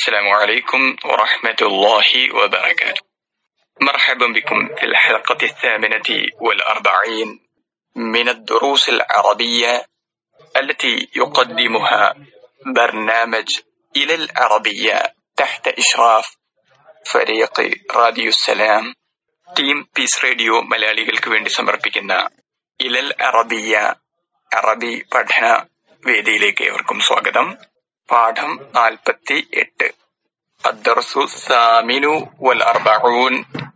السلام عليكم ورحمة الله وبركاته مرحبا بكم في الحلقة الثامنة والأربعين من الدروس العربية التي يقدمها برنامج إلى العربية تحت إشراف فريق راديو السلام team piece radio മലയാളികൾക്ക് വേണ്ടി സമർപ്പിക്കുന്ന ഇലൽ അറബിയ അറബി പഠന വേദിയിലേക്ക് ഏവർക്കും സ്വാഗതം പാഠം നാൽപ്പത്തി എട്ട് അദ്ദർസു സാമിനു വൽ അർബഊൻ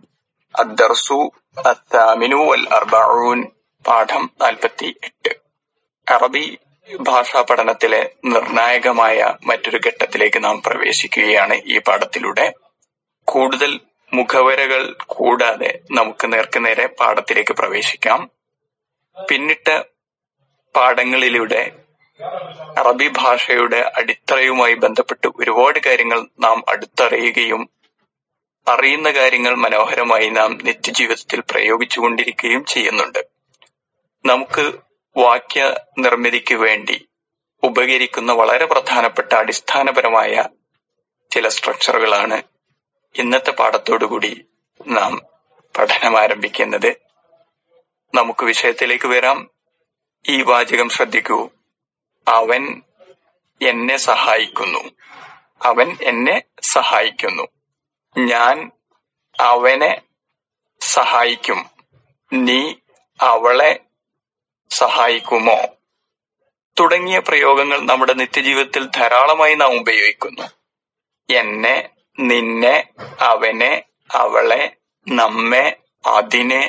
അദ്ദർസു അത്താമിനു വൽ അർബഊൻ പാഠം നാൽപ്പത്തി എട്ട് അറബി ഭാഷാ പഠനത്തിലെ നിർണായകമായ മറ്റൊരു ഘട്ടത്തിലേക്ക് നാം പ്രവേശിക്കുകയാണ് ഈ പാഠത്തിലൂടെ കൂടുതൽ മുഖവരകൾ കൂടാതെ നമുക്ക് നേർക്കുനേരെ പാഠത്തിലേക്ക് പ്രവേശിക്കാം പിന്നിട്ട പാഠങ്ങളിലൂടെ അറബി ഭാഷയുടെ അടിത്തറയുമായി ബന്ധപ്പെട്ട് ഒരുപാട് കാര്യങ്ങൾ നാം അടുത്തറിയുകയും അറിയുന്ന കാര്യങ്ങൾ മനോഹരമായി നാം നിത്യജീവിതത്തിൽ പ്രയോഗിച്ചുകൊണ്ടിരിക്കുകയും ചെയ്യുന്നുണ്ട് നമുക്ക് വാക്യ നിർമ്മിതിക്ക് വേണ്ടി ഉപകരിക്കുന്ന വളരെ പ്രധാനപ്പെട്ട അടിസ്ഥാനപരമായ ചില സ്ട്രക്ചറുകളാണ് ഇന്നത്തെ പാഠത്തോടുകൂടി നാം പഠനം ആരംഭിക്കുന്നത് നമുക്ക് വിഷയത്തിലേക്ക് വരാം ഈ വാചകം ശ്രദ്ധിക്കൂ അവൻ എന്നെ സഹായിക്കുന്നു അവൻ എന്നെ സഹായിക്കുന്നു ഞാൻ അവനെ സഹായിക്കും നീ അവളെ സഹായിക്കുമോ തുടങ്ങിയ പ്രയോഗങ്ങൾ നമ്മുടെ നിത്യജീവിതത്തിൽ ധാരാളമായി നാം ഉപയോഗിക്കുന്നു എന്നെ നിന്നെ അവനെ അവളെ നമ്മെ അതിനെ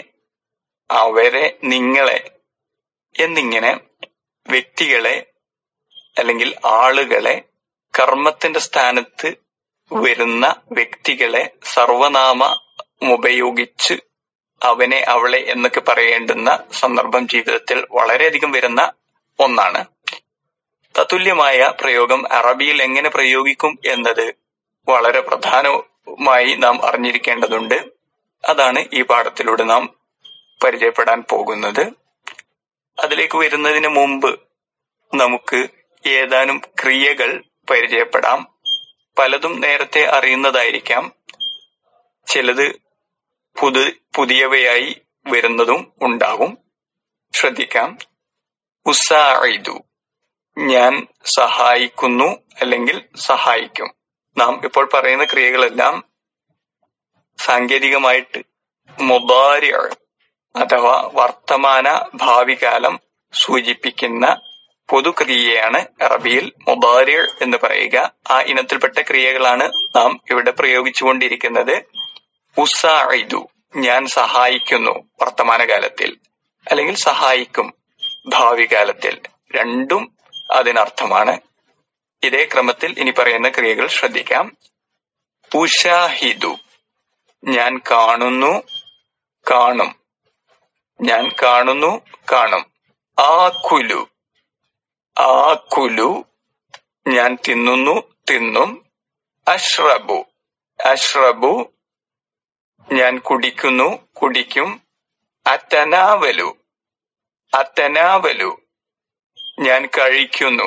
അവരെ നിങ്ങളെ എന്നിങ്ങനെ വ്യക്തികളെ അല്ലെങ്കിൽ ആളുകളെ കർമ്മത്തിന്റെ സ്ഥാനത്ത് വരുന്ന വ്യക്തികളെ സർവനാമം ഉപയോഗിച്ച് അവനെ അവളെ എന്നൊക്കെ പറയേണ്ടുന്ന സന്ദർഭം ജീവിതത്തിൽ വളരെയധികം വരുന്ന ഒന്നാണ് തത്തുല്യമായ പ്രയോഗം അറബിയിൽ എങ്ങനെ പ്രയോഗിക്കും എന്നത് വളരെ പ്രധാനമായി നാം അറിഞ്ഞിരിക്കേണ്ടതുണ്ട് അതാണ് ഈ പാഠത്തിലൂടെ നാം പരിചയപ്പെടാൻ പോകുന്നത് അതിലേക്ക് വരുന്നതിന് മുമ്പ് നമുക്ക് ഏതാനും ക്രിയകൾ പരിചയപ്പെടാം പലതും നേരത്തെ അറിയുന്നതായിരിക്കാം ചിലത് പുതു പുതിയവയായി വരുന്നതും ഉണ്ടാകും ശ്രദ്ധിക്കാം ഉസായിദു ഞാൻ സഹായിക്കുന്നു അല്ലെങ്കിൽ സഹായിക്കും നാം ഇപ്പോൾ പറയുന്ന ക്രിയകളെല്ലാം സാങ്കേതികമായിട്ട് മുബാരി അഥവാ വർത്തമാന ഭാവികാലം സൂചിപ്പിക്കുന്ന പൊതുക്രിയയാണ് അറബിയിൽ മുബാരി എന്ന് പറയുക ആ ഇനത്തിൽപ്പെട്ട ക്രിയകളാണ് നാം ഇവിടെ പ്രയോഗിച്ചുകൊണ്ടിരിക്കുന്നത് ഉസായിദു ഞാൻ സഹായിക്കുന്നു വർത്തമാനകാലത്തിൽ അല്ലെങ്കിൽ സഹായിക്കും ഭാവി കാലത്തിൽ രണ്ടും അതിനർത്ഥമാണ് ഇതേ ക്രമത്തിൽ ഇനി പറയുന്ന ക്രിയകൾ ശ്രദ്ധിക്കാം ഉഷാഹിദു ഞാൻ കാണുന്നു കാണും ഞാൻ കാണുന്നു കാണും ആക്കുലു ആക്കുലു ഞാൻ തിന്നുന്നു തിന്നും അഷ്റബു അഷ്റബു ഞാൻ കുടിക്കുന്നു കുടിക്കും അത്തനാവലു അത്തനാവലു ഞാൻ കഴിക്കുന്നു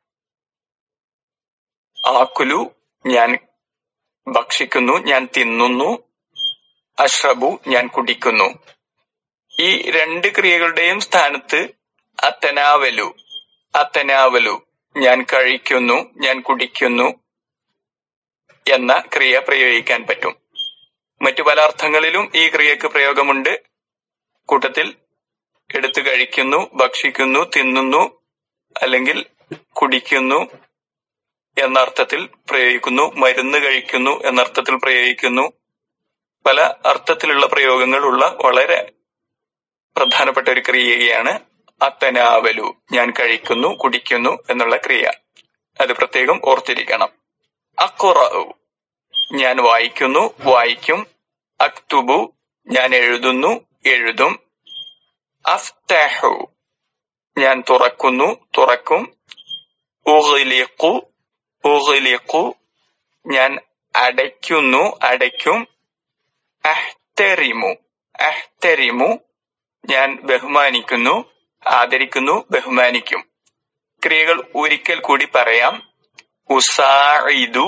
ആക്കുലു ഞാൻ ഭക്ഷിക്കുന്നു ഞാൻ തിന്നുന്നു അഷ്റബു ഞാൻ കുടിക്കുന്നു ഈ രണ്ട് ക്രിയകളുടെയും സ്ഥാനത്ത് അത്തനാവലു അത്തനാവലു ഞാൻ കഴിക്കുന്നു ഞാൻ കുടിക്കുന്നു എന്ന ക്രിയ പ്രയോഗിക്കാൻ പറ്റും മറ്റു പല അർത്ഥങ്ങളിലും ഈ ക്രിയക്ക് പ്രയോഗമുണ്ട് കൂട്ടത്തിൽ എടുത്തു കഴിക്കുന്നു ഭക്ഷിക്കുന്നു തിന്നുന്നു അല്ലെങ്കിൽ കുടിക്കുന്നു എന്ന അർത്ഥത്തിൽ പ്രയോഗിക്കുന്നു മരുന്ന് കഴിക്കുന്നു എന്ന അർത്ഥത്തിൽ പ്രയോഗിക്കുന്നു പല അർത്ഥത്തിലുള്ള പ്രയോഗങ്ങളുള്ള വളരെ പ്രധാനപ്പെട്ട ഒരു ക്രിയയാണ് അത്തനാവലു ഞാൻ കഴിക്കുന്നു കുടിക്കുന്നു എന്നുള്ള ക്രിയ അത് പ്രത്യേകം ഓർത്തിരിക്കണം അക്കുറ ഞാൻ വായിക്കുന്നു വായിക്കും അക്തുബു ഞാൻ എഴുതുന്നു എഴുതും അഫ്തഹു ഞാൻ തുറക്കുന്നു തുറക്കും ഉഗ്ലിഖു ഉഗ്ലിഖു ഞാൻ അടയ്ക്കുന്നു അടയ്ക്കും അഹ്തരിമു അഹ്തരിമു ഞാൻ ബഹുമാനിക്കുന്നു ആദരിക്കുന്നു ബഹുമാനിക്കും ക്രിയകൾ ഒരിക്കൽ കൂടി പറയാം ഉസായിദു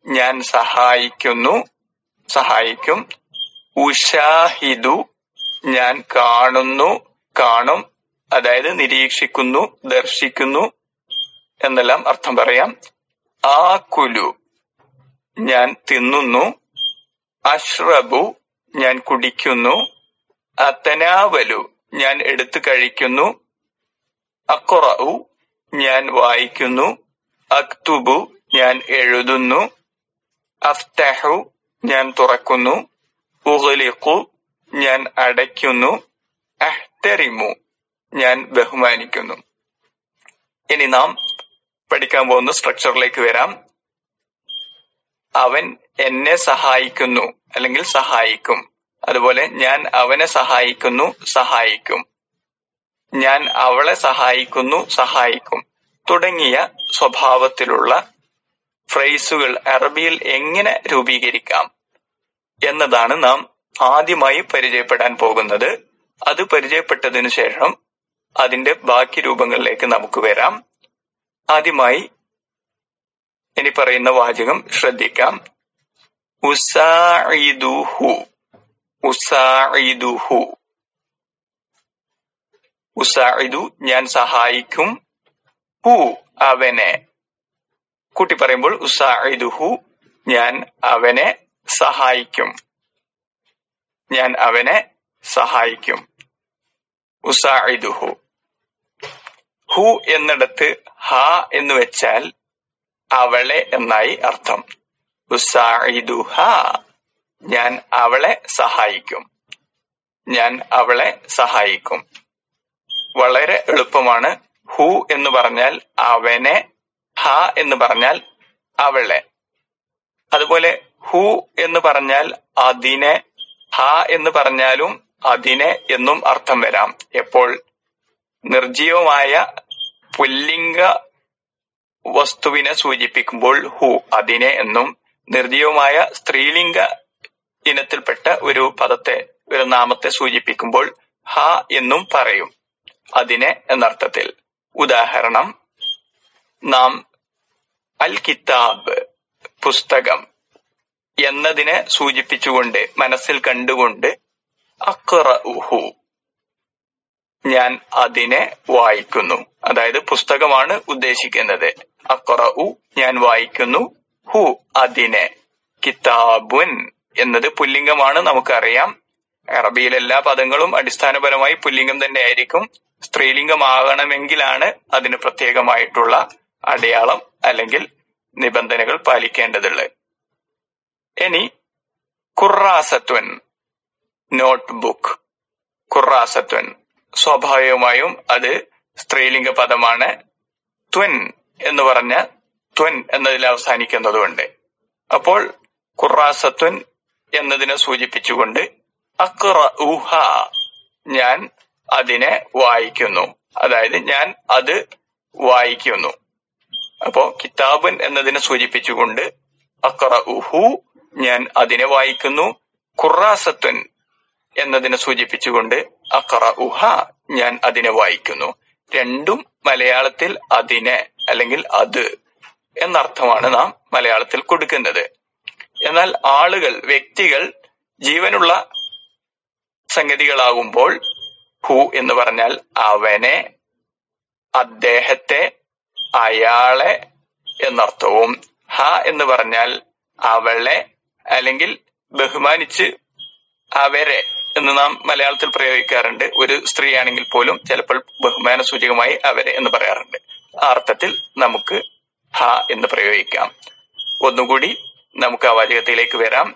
ഞാൻ സഹായിക്കുന്നു സഹായിക്കും ഉഷാഹിദു ഞാൻ കാണുന്നു കാണും അതായത് നിരീക്ഷിക്കുന്നു ദർശിക്കുന്നു എന്നെല്ലാം അർത്ഥം പറയാം ആകുലു ഞാൻ തിന്നുന്നു അഷ്റബു ഞാൻ കുടിക്കുന്നു അത്തനാവലു ഞാൻ എടുത്തു കഴിക്കുന്നു അക്കുറു ഞാൻ വായിക്കുന്നു അക്തുബു ഞാൻ എഴുതുന്നു അഫ്തഹു ഞാൻ തുറക്കുന്നു ഉഹലിഖു ഞാൻ അടയ്ക്കുന്നു അഹ്തറിമു ഞാൻ ബഹുമാനിക്കുന്നു ഇനി നാം പഠിക്കാൻ പോകുന്ന സ്ട്രക്ചറിലേക്ക് വരാം അവൻ എന്നെ സഹായിക്കുന്നു അല്ലെങ്കിൽ സഹായിക്കും അതുപോലെ ഞാൻ അവനെ സഹായിക്കുന്നു സഹായിക്കും ഞാൻ അവളെ സഹായിക്കുന്നു സഹായിക്കും തുടങ്ങിയ സ്വഭാവത്തിലുള്ള ഫ്രേസുകൾ അറബിയിൽ എങ്ങനെ രൂപീകരിക്കാം എന്നതാണ് നാം ആദ്യമായി പരിചയപ്പെടാൻ പോകുന്നത് അത് പരിചയപ്പെട്ടതിനു ശേഷം അതിന്റെ ബാക്കി രൂപങ്ങളിലേക്ക് നമുക്ക് വരാം ആദ്യമായി ഇനി പറയുന്ന വാചകം ശ്രദ്ധിക്കാം ഉസാഇദുഹു ഉസാഇദുഹു ഉസാഇദു ഞാൻ സഹായിക്കും ഹു അവനെ കൂട്ടി പറയുമ്പോൾ ഉസാഇദുഹു ഞാൻ അവനെ സഹായിക്കും ഞാൻ അവനെ സഹായിക്കും ഉസാഇദുഹു ഹു എന്നിടത്ത് ഹ എന്ന് വെച്ചാൽ അവളെ എന്നായി അർത്ഥം ഉസാഇദുഹ ഞാൻ അവളെ സഹായിക്കും ഞാൻ അവളെ സഹായിക്കും വളരെ എളുപ്പമാണ് ഹു എന്ന് പറഞ്ഞാൽ അവനെ ഹ എന്ന് പറഞ്ഞാൽ അവളെ അതുപോലെ ഹു എന്ന് പറഞ്ഞാൽ അതിനെ ഹ എന്ന് പറഞ്ഞാലും അതിനെ എന്നും അർത്ഥം വരാം എപ്പോൾ നിർജീവമായ പുല്ലിംഗ വസ്തുവിനെ സൂചിപ്പിക്കുമ്പോൾ ഹു അതിനെ എന്നും നിർജീവമായ സ്ത്രീലിംഗ ഇനത്തിൽപ്പെട്ട ഒരു പദത്തെ ഒരു നാമത്തെ സൂചിപ്പിക്കുമ്പോൾ ഹ എന്നും പറയും അതിനെ എന്നർത്ഥത്തിൽ ഉദാഹരണം നാം അൽ കിതാബ് പുസ്തകം എന്നതിനെ സൂചിപ്പിച്ചുകൊണ്ട് മനസ്സിൽ കണ്ടുകൊണ്ട് അക്റഉഹു ഞാൻ അതിനെ വായിക്കുന്നു അതായത് പുസ്തകമാണ് ഉദ്ദേശിക്കുന്നത് അക്റഉ ഞാൻ വായിക്കുന്നു ഹു അതിനെ കിതാബുൻ എന്നത് പുല്ലിംഗമാണ് നമുക്കറിയാം അറബിയിലെ എല്ലാ പദങ്ങളും അടിസ്ഥാനപരമായി പുല്ലിംഗം തന്നെ ആയിരിക്കും സ്ത്രീലിംഗമാകണമെങ്കിലാണ് അതിന് പ്രത്യേകമായിട്ടുള്ള അടയാളം അല്ലെങ്കിൽ നിബന്ധനകൾ പാലിക്കേണ്ടതുള്ളത് ഇനി ഖുറാസത്വൻ നോട്ട് ബുക്ക് ഖുറാസത്വൻ സ്വാഭാവികമായും അത് സ്ത്രീലിംഗ പദമാണ് ത്വൻ എന്ന് പറഞ്ഞ ത്വൻ എന്നതിൽ അവസാനിക്കുന്നതുകൊണ്ട് അപ്പോൾ ഖുറാസത്വൻ എന്നതിനെ സൂചിപ്പിച്ചുകൊണ്ട് അക്റ ഊഹ ഞാൻ അതിനെ വായിക്കുന്നു അതായത് ഞാൻ അത് വായിക്കുന്നു അപ്പോ കിതാബൻ എന്നതിനെ സൂചിപ്പിച്ചുകൊണ്ട് അക്റ ഉഹു ഞാൻ അതിനെ വായിക്കുന്നു ഖുറാസത്വൻ എന്നതിനെ സൂചിപ്പിച്ചുകൊണ്ട് അക്റ ഉഹ ഞാൻ അതിനെ വായിക്കുന്നു രണ്ടും മലയാളത്തിൽ അതിനെ അല്ലെങ്കിൽ അത് എന്നർത്ഥമാണ് നാം മലയാളത്തിൽ കൊടുക്കുന്നത് എന്നാൽ ആളുകൾ വ്യക്തികൾ ജീവനുള്ള സംഗതികളാകുമ്പോൾ ഹു എന്ന് പറഞ്ഞാൽ അവനെ അദ്ദേഹത്തെ അയാളെ എന്നർത്ഥവും ഹ എന്ന് പറഞ്ഞാൽ അവളെ അല്ലെങ്കിൽ ബഹുമാനിച്ച് അവരെ എന്ന് നാം മലയാളത്തിൽ പ്രയോഗിക്കാറുണ്ട് ഒരു സ്ത്രീയാണെങ്കിൽ പോലും ചിലപ്പോൾ ബഹുമാന സൂചകമായി അവരെ എന്ന് പറയാറുണ്ട് ആ അർത്ഥത്തിൽ നമുക്ക് ഹ എന്ന് പ്രയോഗിക്കാം ഒന്നുകൂടി നമുക്ക് ആ വാചകത്തിലേക്ക് വരാം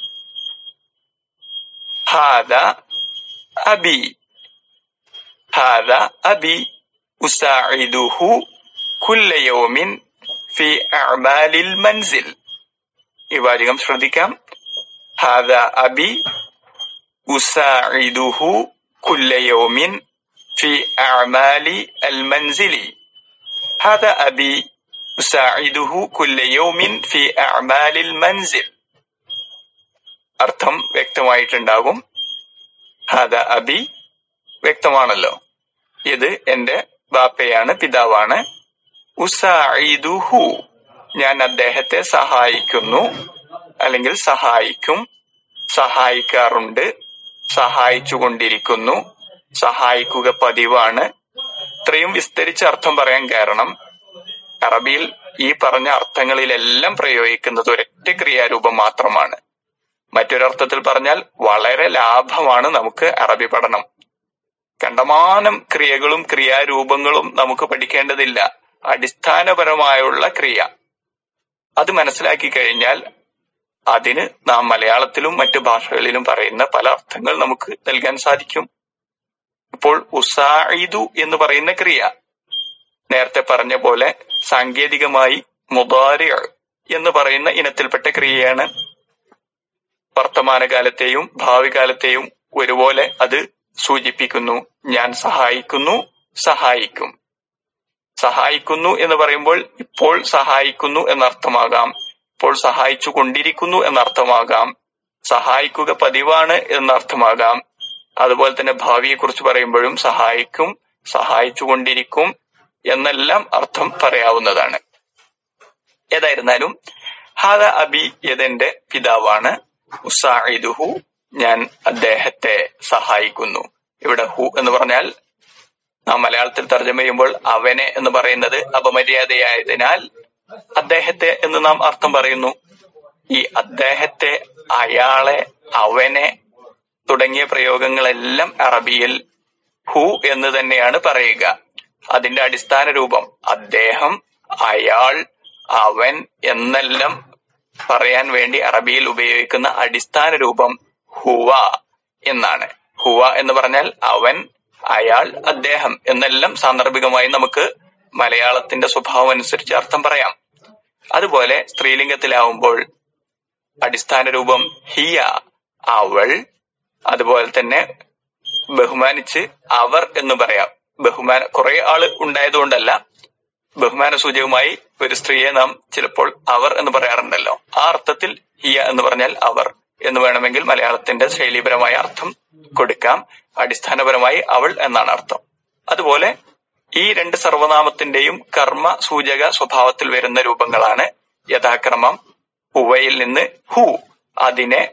ഹാദ അബി ഹാദ അബി ഉസാഇദുഹു കുല്ല യൗമിൻ ഫി അഅമാലിൽ മൻസിൽ ഈ വാചകം ശ്രദ്ധിക്കാം ഹാദ അബി ഉസാഇദുഹു കുല്ല യൗമിൻ ഫി അഅമാലി അൽ മൻസിലി ഹാദ അബി ഉസാഇദുഹു കുല്ല യൗമിൻ ഫി അഅമാലിൽ മൻസിൽ അർത്ഥം വ്യക്തമായിട്ടുണ്ടാകും ഹാദ അബി വ്യക്തമാണല്ലോ ഇത് എന്റെ ബാപ്പയാണ് പിതാവാണ് ഉസാഇദുഹു ഞാൻ അദ്ദേഹത്തെ സഹായിക്കുന്നു അല്ലെങ്കിൽ സഹായിക്കും സഹായിക്കാറുണ്ട് സഹായിച്ചുകൊണ്ടിരിക്കുന്നു സഹായിക്കുക പതിവാണ് ഇത്രയും വിസ്തരിച്ച അർത്ഥം പറയാൻ കാരണം അറബിയിൽ ഈ പറഞ്ഞ അർത്ഥങ്ങളിലെല്ലാം പ്രയോഗിക്കുന്നത് ഒരൊറ്റ ക്രിയാരൂപം മാത്രമാണ് മറ്റൊരർത്ഥത്തിൽ പറഞ്ഞാൽ വളരെ ലാഭമാണ് നമുക്ക് അറബി പഠനം കണ്ടമാനം ക്രിയകളും ക്രിയാരൂപങ്ങളും നമുക്ക് പഠിക്കേണ്ടതില്ല അടിസ്ഥാനപരമായുള്ള ക്രിയ അത് മനസ്സിലാക്കി കഴിഞ്ഞാൽ അതിന് നാം മലയാളത്തിലും മറ്റു ഭാഷകളിലും പറയുന്ന പല അർത്ഥങ്ങൾ നമുക്ക് നൽകാൻ സാധിക്കും ഇപ്പോൾ ഉസായിദു എന്ന് പറയുന്ന ക്രിയ നേരത്തെ പറഞ്ഞ പോലെ സാങ്കേതികമായി മുതാരിയ എന്ന് പറയുന്ന ഇനത്തിൽപ്പെട്ട ക്രിയയാണ് വർത്തമാനകാലത്തെയും ഭാവി കാലത്തെയും ഒരുപോലെ അത് സൂചിപ്പിക്കുന്നു ഞാൻ സഹായിക്കുന്നു സഹായിക്കും സഹായിക്കുന്നു എന്ന് പറയുമ്പോൾ ഇപ്പോൾ സഹായിക്കുന്നു എന്നർത്ഥമാകാം ഇപ്പോൾ സഹായിച്ചു കൊണ്ടിരിക്കുന്നു എന്നർത്ഥമാകാം സഹായിക്കുക പതിവാണ് എന്നർത്ഥമാകാം അതുപോലെ തന്നെ ഭാവിയെ കുറിച്ച് പറയുമ്പോഴും സഹായിക്കും സഹായിച്ചു കൊണ്ടിരിക്കും എന്നെല്ലാം അർത്ഥം പറയാവുന്നതാണ് ഏതായിരുന്നാലും ഹാദ അബി എതെന്റെ പിതാവാണ് ഉസായിദുഹു ഞാൻ അദ്ദേഹത്തെ സഹായിക്കുന്നു ഇവിടെ ഹു എന്ന് പറഞ്ഞാൽ നാം മലയാളത്തിൽ തർജ്ജമ ചെയ്യുമ്പോൾ അവനെ എന്ന് പറയുന്നത് അപമര്യാദയായതിനാൽ അദ്ദേഹത്തെ എന്ന് നാം അർത്ഥം പറയുന്നു ഈ അദ്ദേഹത്തെ അയാളെ അവനെ തുടങ്ങിയ പ്രയോഗങ്ങളെല്ലാം അറബിയിൽ ഹു എന്ന് തന്നെയാണ് പറയുക അതിന്റെ അടിസ്ഥാന രൂപം അദ്ദേഹം അയാൾ അവൻ എന്നെല്ലാം പറയാൻ വേണ്ടി അറബിയിൽ ഉപയോഗിക്കുന്ന അടിസ്ഥാന രൂപം ഹുവ എന്നാണ് ഹുവ എന്ന് പറഞ്ഞാൽ അവൻ അയാൾ അദ്ദേഹം എന്നെല്ലാം സാന്ദർഭികമായി നമുക്ക് മലയാളത്തിന്റെ സ്വഭാവം അനുസരിച്ച് അർത്ഥം പറയാം അതുപോലെ സ്ത്രീലിംഗത്തിലാവുമ്പോൾ അടിസ്ഥാന രൂപം ഹിയ അവൾ അതുപോലെ തന്നെ ബഹുമാനിച്ച് അവർ എന്ന് പറയാം ബഹുമാന കുറെ ആള് ഉണ്ടായതുകൊണ്ടല്ല ബഹുമാന സൂചകമായി ഒരു സ്ത്രീയെ നാം ചിലപ്പോൾ അവർ എന്ന് പറയാറുണ്ടല്ലോ ആ അർത്ഥത്തിൽ ഹിയ എന്ന് പറഞ്ഞാൽ അവർ എന്ന് വേണമെങ്കിൽ മലയാളത്തിന്റെ ശൈലീപരമായ അർത്ഥം കൊടുക്കാം അടിസ്ഥാനപരമായി അവൾ എന്നാണ് അർത്ഥം അതുപോലെ ഈ രണ്ട് സർവനാമത്തിന്റെയും കർമ്മ സൂചക സ്വഭാവത്തിൽ വരുന്ന രൂപങ്ങളാണ് യഥാക്രമം ഹുവയിൽ നിന്ന് ഹു അതിനെ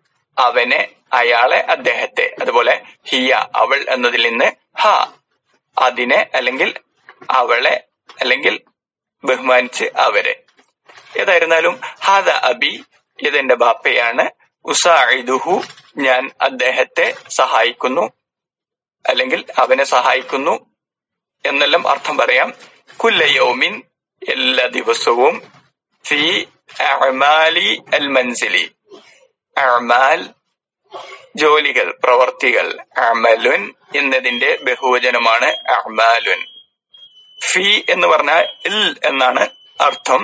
അവനെ അയാളെ അദ്ദേഹത്തെ അതുപോലെ ഹിയ അവൾ എന്നതിൽ നിന്ന് ഹ അതിനെ അല്ലെങ്കിൽ അവളെ അല്ലെങ്കിൽ ബഹുമാനിച്ച് അവരെ ഏതായിരുന്നാലും ഹാദ അബി ഇതെന്റെ ബാപ്പയാണ് ഉസായിദുഹു ഞാൻ അദ്ദേഹത്തെ സഹായിക്കുന്നു അല്ലെങ്കിൽ അവനെ സഹായിക്കുന്നു എന്നെല്ലാം അർത്ഥം പറയാം കുല്ലയോമിൻ എല്ലാ ദിവസവും ഫി അമാലി അൽ മൻസിലി അമാൽ ജോലികൾ പ്രവർത്തികൾ അമലുൻ എന്നതിന്റെ ബഹുവചനമാണ് അമാലുൻ ഫി എന്ന് പറഞ്ഞാൽ ഇൽ എന്നാണ് അർത്ഥം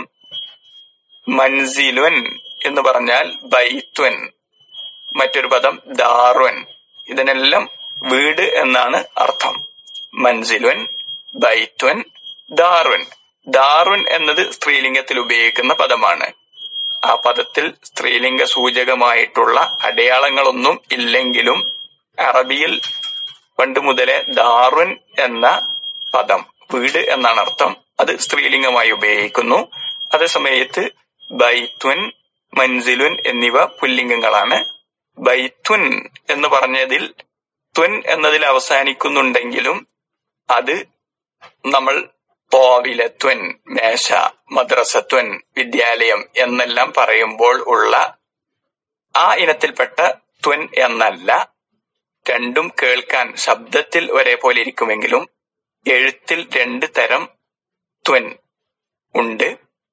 മൻസിലുൻ എന്ന് പറഞ്ഞാൽ ബൈത്വൻ മറ്റൊരു പദം ദാറുൻ ഇതിനെല്ലാം വീട് എന്നാണ് അർത്ഥം മൻസിലുൻ ബൈത്വൻ ദാറുൻ ദാറുൻ എന്നത് സ്ത്രീലിംഗത്തിൽ ഉപയോഗിക്കുന്ന പദമാണ് ആ പദത്തിൽ സ്ത്രീലിംഗ സൂചകമായിട്ടുള്ള അടയാളങ്ങളൊന്നും ഇല്ലെങ്കിലും അറബിയിൽ പണ്ട് മുതലേ ദാറുൻ എന്ന പദം വീട് എന്നാണ് അർത്ഥം അത് സ്ത്രീലിംഗമായി ഉപയോഗിക്കുന്നു അതേസമയത്ത് ബൈത്വൻ മൻസിലുൻ എന്നിവ പുല്ലിംഗങ്ങളാണ് ബൈത്വൻ എന്ന് പറഞ്ഞതിൽ ത്വൻ എന്നതിൽ അവസാനിക്കുന്നുണ്ടെങ്കിലും അത് നമ്മൾ പോവിലത്വൻ മേശ മദ്രസത്വൻ വിദ്യാലയം എന്നെല്ലാം പറയുമ്പോൾ ഉള്ള ആ ഇനത്തിൽപ്പെട്ട ത്വൻ എന്നല്ല രണ്ടും കേൾക്കാൻ ശബ്ദത്തിൽ ഒരേപോലെ ഇരിക്കുമെങ്കിലും എഴുത്തിൽ രണ്ട് തരം ത്വൻ ഉണ്ട്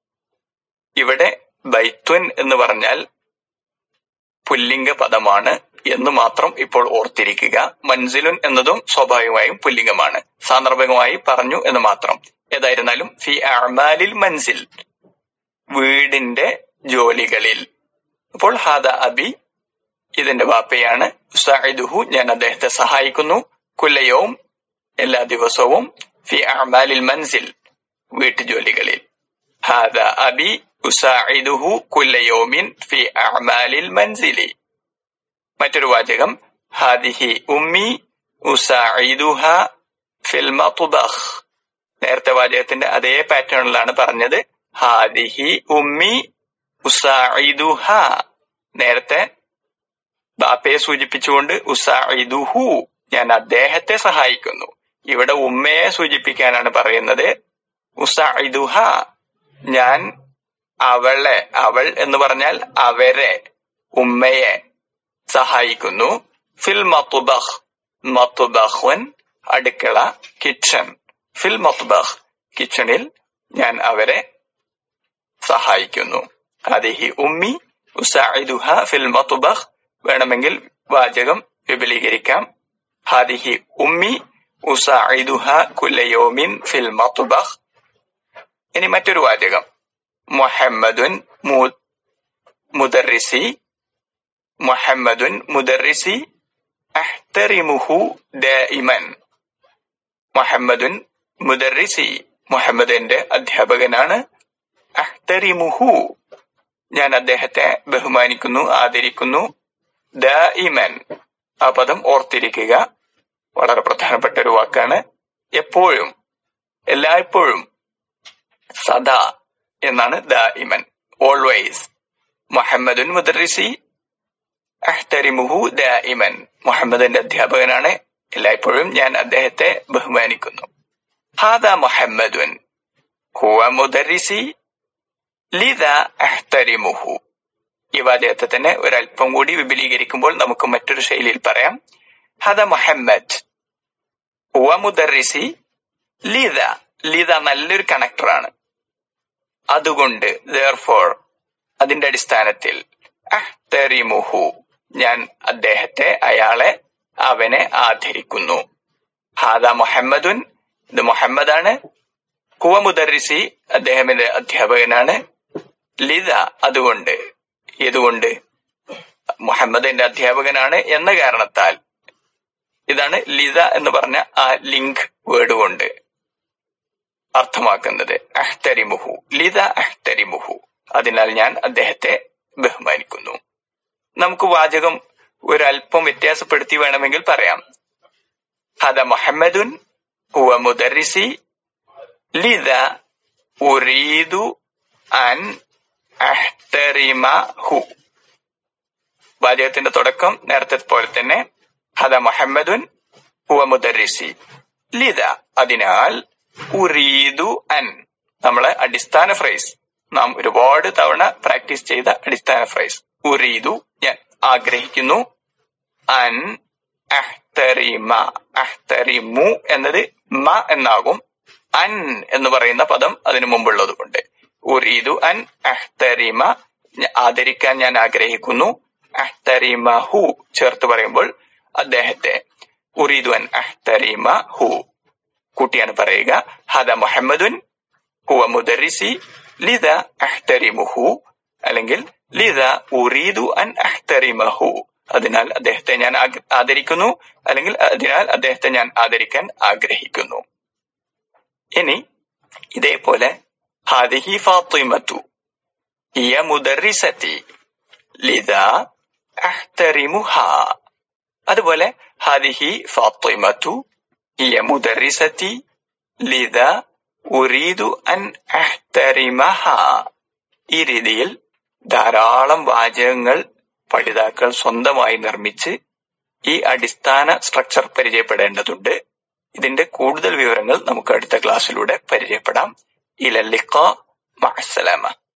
ഇവിടെ ബൈത്വൻ എന്ന് പറഞ്ഞാൽ പുല്ലിംഗ പദമാണ് എന്ന് മാത്രം ഇപ്പോൾ ഓർത്തിരിക്കുക മൻസിലുൻ എന്നതും സ്വാഭാവികമായും പുല്ലിംഗമാണ് സാന്ദർഭികമായി പറഞ്ഞു എന്ന് മാത്രം ഏതായിരുന്നാലും ഫി അമാലിൽ മൻസിൽ വീടിന്റെ ജോലികളിൽ അപ്പോൾ ഹാദ അബി ഇതിന്റെ വാപ്പയാണ് സായിദുഹു ഞാൻ അദ്ദേഹത്തെ സഹായിക്കുന്നു കുല്ലയവും എല്ലാ ദിവസവും ഫി അമാലിൽ മൻസിൽ വീട്ടുജോലികളിൽ ഹാദ അബി ഉസായിദുഹു കുല്ലയോമിൻ ഫി അമാലിൽ മൻസിലി മറ്റൊരു വാചകം ഹാദിഹി ഉമ്മി ഉസായിദുഹ ഫിൽ മത്ബഖ് നേരത്തെ വാചകത്തിന്റെ അതേ പാറ്റേണിലാണ് പറഞ്ഞത് ഹാദിഹി ഉമ്മി ഉസാഇദുഹ നേരത്തെ ബാപ്പയെ സൂചിപ്പിച്ചുകൊണ്ട് ഉസാഇദുഹു ഞാൻ അദ്ദേഹത്തെ സഹായിക്കുന്നു ഇവിടെ ഉമ്മയെ സൂചിപ്പിക്കാനാണ് പറയുന്നത് ഉസാഇദുഹ ഞാൻ അവളെ അവൾ എന്ന് പറഞ്ഞാൽ അവരെ ഉമ്മയെ സഹായിക്കുന്നു ഫിൽ മത്തുബഹ് മത്തുബഹ്വൻ അടുക്കള കിച്ചൺ ഫിൽ മത്തുബഹ് കിച്ചണിൽ ഞാൻ അവരെ സഹായിക്കുന്നു അതിഹി ഉമ്മി ഉസാഇദുഹ ഫിൽ മത്തുബഹ് വേണമെങ്കിൽ വാചകം വിപുലീകരിക്കാം ഹാദിഹി ഉമ്മി ഉസാഇദുഹ കുല്ലയോമിൻ ഫിൽ മത്തുബഹ് ഇനി മറ്റൊരു വാചകം മുഹമ്മദുൻ മുദർറിസി മുഹമ്മദുൻ മുദർറിസി അഹ്തറിമുഹു ദായിമൻ മുഹമ്മദുൻ മുദർറിസി മുഹമ്മദ് എന്റെ അധ്യാപകനാണ് അഹ്തറിമുഹു ഞാൻ അദ്ദേഹത്തെ ബഹുമാനിക്കുന്നു ആദരിക്കുന്നു ദായിമൻ ആ പദം ഓർത്തിരിക്കുക വളരെ പ്രധാനപ്പെട്ട ഒരു വാക്കാണ് എപ്പോഴും എല്ലായ്പ്പോഴും സദാ എന്നാണ് ദായിമൻ ഓൾവേസ് മുഹമ്മദുൻ മുദറിസി അഹ്തരിമുഹു ദായിമൻ മുഹമ്മദിന്റെ അധ്യാപകനാണ് എല്ലായ്പ്പോഴും ഞാൻ അദ്ദേഹത്തെ ബഹുമാനിക്കുന്നു ഹാദ മുഹമ്മദുൻ ഹുവ മുദറിസി ലിത അഹ്തരിമുഹു ഈ വാചകത്തെ തന്നെ ഒരല്പം കൂടി വിപുലീകരിക്കുമ്പോൾ നമുക്ക് മറ്റൊരു ശൈലിയിൽ പറയാം ഹദ മുഹമ്മദ് ഹുവ മുദറിസി ലിത ലിത നല്ലൊരു കണക്ടറാണ് അതുകൊണ്ട് ദർഫോർ അതിന്റെ അടിസ്ഥാനത്തിൽ അഹ്തരിമുഹു ഞാൻ അദ്ദേഹത്തെ അയാളെ അവനെ ആദരിക്കുന്നു ഹാദ മുഹമ്മദുൻ ഇത് മുഹമ്മദാണ് കുവ മുദറിസി അദ്ദേഹത്തിന്റെ അധ്യാപകനാണ് ലിത അതുകൊണ്ട് ഇതുകൊണ്ട് മുഹമ്മദിന്റെ അധ്യാപകനാണ് എന്ന കാരണത്താൽ ഇതാണ് ലിത എന്ന് പറഞ്ഞ ആ ലിങ്ക് വേർഡ് കൊണ്ട് അർത്ഥമാക്കുന്നത് അഹ്തരിമുഹു ലിത അഹ്തരിമുഹു അതിനാൽ ഞാൻ അദ്ദേഹത്തെ ബഹുമാനിക്കുന്നു നമുക്ക് വാചകം ഒരല്പം വ്യത്യാസപ്പെടുത്തി വേണമെങ്കിൽ പറയാം ഹദ മുഹമ്മദുൻ ഹുവ മുദറിസി ലിത ഉറീദു അൻ അഹ്തറിമഹു വാചകത്തിന്റെ തുടക്കം നേരത്തെ പോലെ തന്നെ ഹദ മുഹമ്മദുൻ ഹുവ മുദറിസി ലിത അതിനാൽ ഉറീദു അൻ നമ്മളെ അടിസ്ഥാന ഫ്രൈസ് നാം ഒരുപാട് തവണ പ്രാക്ടീസ് ചെയ്ത അടിസ്ഥാന ഫ്രൈസ് ഉറീദു ഞാൻ ആഗ്രഹിക്കുന്നു അൻ അഹ്തറിമ അഹ്തറിമു എന്നത് മ എന്നാകും അൻ എന്ന് പറയുന്ന പദം അതിനു മുമ്പുള്ളത് കൊണ്ട് ഉറീദു അൻ അഹ്തറിമ ആദരിക്കാൻ ഞാൻ ആഗ്രഹിക്കുന്നു അഹ്തറിമ ഹു ചേർത്ത് പറയുമ്പോൾ അദ്ദേഹത്തെ ഉറീദു അൻ അഹ്തറിമ ഹു കൂട്ടിയാണ് പറയുക ഹദ മുഹമ്മദുൻ ഹുവ മുദറിസി ലിത അഹ്തരിമുഹു അല്ലെങ്കിൽ ലിത ഉറീദു അൻ അഹ്തരിമഹു അതിനാൽ അദ്ദേഹത്തെ ഞാൻ ആദരിക്കുന്നു അല്ലെങ്കിൽ അതിനാൽ അദ്ദേഹത്തെ ഞാൻ ആദരിക്കാൻ ആഗ്രഹിക്കുന്നു ഇനി ഇതേപോലെ ഹാദിഹി ഫാത്തിമത്തു ഹിയ മുദറിസത്തി ലിത അഹ്തരിമുഹ അതുപോലെ ഹാദിഹി ഫാത്തിമത്തു ഹിയ മുദറിസത്തി ലിത ഉറീദു അൻ അഹ്തരിമഹ ഈ രീതിയിൽ ധാരാളം വാചകങ്ങൾ പഠിതാക്കൾ സ്വന്തമായി നിർമ്മിച്ച് ഈ അടിസ്ഥാന സ്ട്രക്ചർ പരിചയപ്പെടേണ്ടതുണ്ട് ഇതിന്റെ കൂടുതൽ വിവരങ്ങൾ നമുക്ക് അടുത്ത ക്ലാസ്സിലൂടെ പരിചയപ്പെടാം ഇലല്ലിക്ക മഅസ്സലാമ